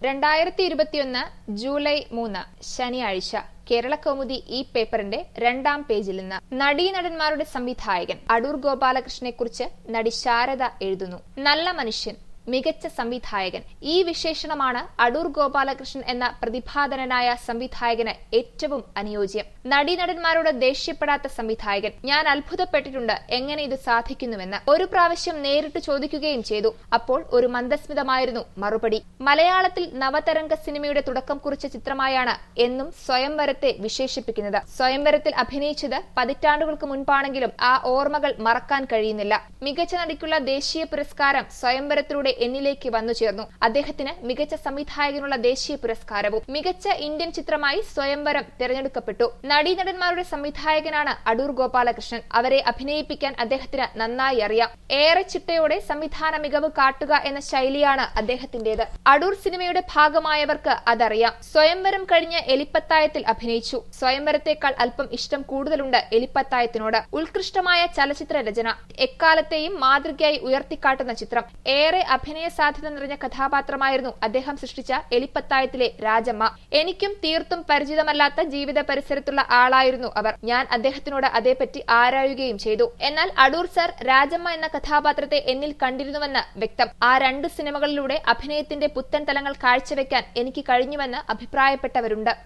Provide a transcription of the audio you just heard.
രണ്ടായിരത്തി ഇരുപത്തിയൊന്ന് ജൂലൈ മൂന്ന് ശനിയാഴ്ച കേരളകൗമുദി ഈ പേപ്പറിന്റെ രണ്ടാം പേജിൽ നിന്ന് നടീനടന്മാരുടെ സംവിധായകൻ അടൂർ ഗോപാലകൃഷ്ണനെക്കുറിച്ച് നടി ശാരദ എഴുതുന്നു നല്ല മനുഷ്യൻ മികച്ച സംവിധായകൻ ഈ വിശേഷണമാണ് അടൂർ ഗോപാലകൃഷ്ണൻ എന്ന പ്രതിഭാധനനായ സംവിധായകന് ഏറ്റവും അനുയോജ്യം നടീനടന്മാരോട് ദേഷ്യപ്പെടാത്ത സംവിധായകൻ ഞാൻ അത്ഭുതപ്പെട്ടിട്ടുണ്ട് എങ്ങനെ ഇത് സാധിക്കുന്നുവെന്ന് ഒരു പ്രാവശ്യം നേരിട്ട് ചോദിക്കുകയും ചെയ്തു അപ്പോൾ ഒരു മന്ദസ്മിതമായിരുന്നു മറുപടി മലയാളത്തിൽ നവതരംഗ സിനിമയുടെ തുടക്കം കുറിച്ച ചിത്രമായാണ് എന്നും സ്വയംവരത്തെ വിശേഷിപ്പിക്കുന്നത് സ്വയംവരത്തിൽ അഭിനയിച്ചത് പതിറ്റാണ്ടുകൾക്ക് മുൻപാണെങ്കിലും ആ ഓർമ്മകൾ മറക്കാൻ കഴിയുന്നില്ല മികച്ച നടിക്കുള്ള ദേശീയ പുരസ്കാരം സ്വയംവരത്തിലൂടെ എന്നിലേക്ക് വന്നു ചേർന്നു അദ്ദേഹത്തിന് മികച്ച സംവിധായകനുള്ള ദേശീയ പുരസ്കാരവും മികച്ച ഇന്ത്യൻ ചിത്രമായി സ്വയംവരം തിരഞ്ഞെടുക്കപ്പെട്ടു നടീനടന്മാരുടെ സംവിധായകനാണ് അടൂർ ഗോപാലകൃഷ്ണൻ അവരെ അഭിനയിപ്പിക്കാൻ അദ്ദേഹത്തിന് നന്നായി അറിയാം ഏറെ ചിട്ടയോടെ സംവിധാന മികവ് കാട്ടുക എന്ന ശൈലിയാണ് അദ്ദേഹത്തിന്റേത് അടൂർ സിനിമയുടെ ഭാഗമായവർക്ക് അതറിയാം സ്വയംവരം കഴിഞ്ഞ് എലിപ്പത്തായത്തിൽ അഭിനയിച്ചു സ്വയംവരത്തേക്കാൾ അല്പം ഇഷ്ടം കൂടുതലുണ്ട് എലിപ്പത്തായത്തിനോട് ഉത്കൃഷ്ടമായ ചലച്ചിത്ര രചന എക്കാലത്തെയും മാതൃകയായി ഉയർത്തിക്കാട്ടുന്ന ചിത്രം ഏറെ അഭിനയ സാധ്യത നിറഞ്ഞ കഥാപാത്രമായിരുന്നു അദ്ദേഹം സൃഷ്ടിച്ച എലിപ്പത്തായത്തിലെ രാജമ്മ എനിക്കും തീർത്തും പരിചിതമല്ലാത്ത ജീവിത പരിസരത്തുള്ള ആളായിരുന്നു അവർ ഞാൻ അദ്ദേഹത്തിനോട് അതേപ്പറ്റി ആരായുകയും ചെയ്തു എന്നാൽ അടൂർ സർ രാജമ്മ എന്ന കഥാപാത്രത്തെ എന്നിൽ കണ്ടിരുന്നുവെന്ന് വ്യക്തം ആ രണ്ട് സിനിമകളിലൂടെ അഭിനയത്തിന്റെ പുത്തൻ തലങ്ങൾ കാഴ്ചവെക്കാൻ എനിക്ക് കഴിഞ്ഞുവെന്ന് അഭിപ്രായപ്പെട്ടവരുണ്ട്